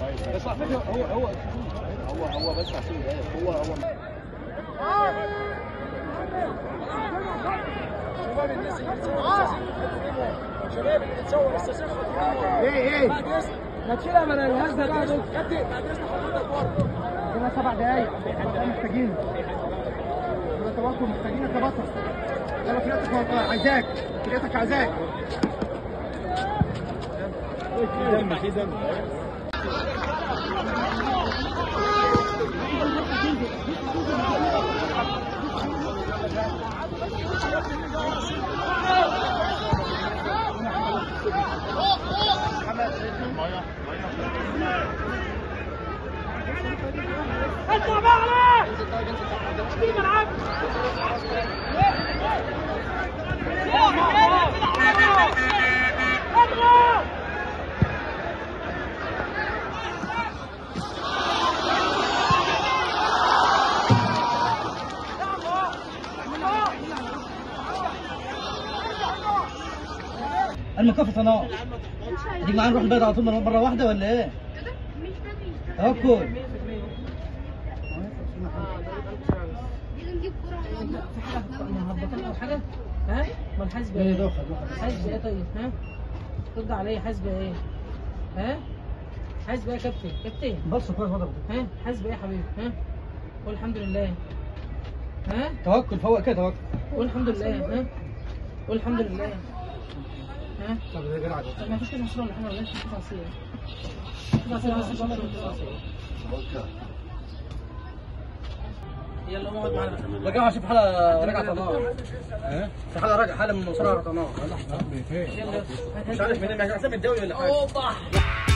بس على فكره هو هو هو هو بس عشان يضايق هو هو شباب الناس اللي بتصور شباب اللي بتصور استشيخ ايه ايه ما تشيلها من الهزه بقى دول كابتن بعد اذن حضرتك ورا كده سبع دقايق محتاجين كده توكل محتاجينك يا بطل يلا كرياتك عايزاك كرياتك عايزاك دم في دم اطلع بقى عليه في ملعب المكافأة صناعة تيجي معانا نروح البلد على طول مرة واحدة ولا ايه؟ توكل نجيب كرة مهبطين او حاجه ها امال حاسب ايه حاسب ايه طيب ها رد عليا حاسب ايه ها حاسب ايه يا كابتن كابتن بص كويس وضعك ها حاسب ايه يا حبيبي ها قول الحمد لله ها توكل فوق كده توكل قول الحمد لله ها قول الحمد لله ها طب ده جرعة طب ما فيش كده مشروع ولا حاجه ولا في عصير في عصير بس عشان في عصير يلا اقعد معانا رجع اشوف حالة رجع طنار في حالة رجع حالة من مصارعة طنار يلا مش عارف منين مش عارف من الدوري ولا حاجة اوبا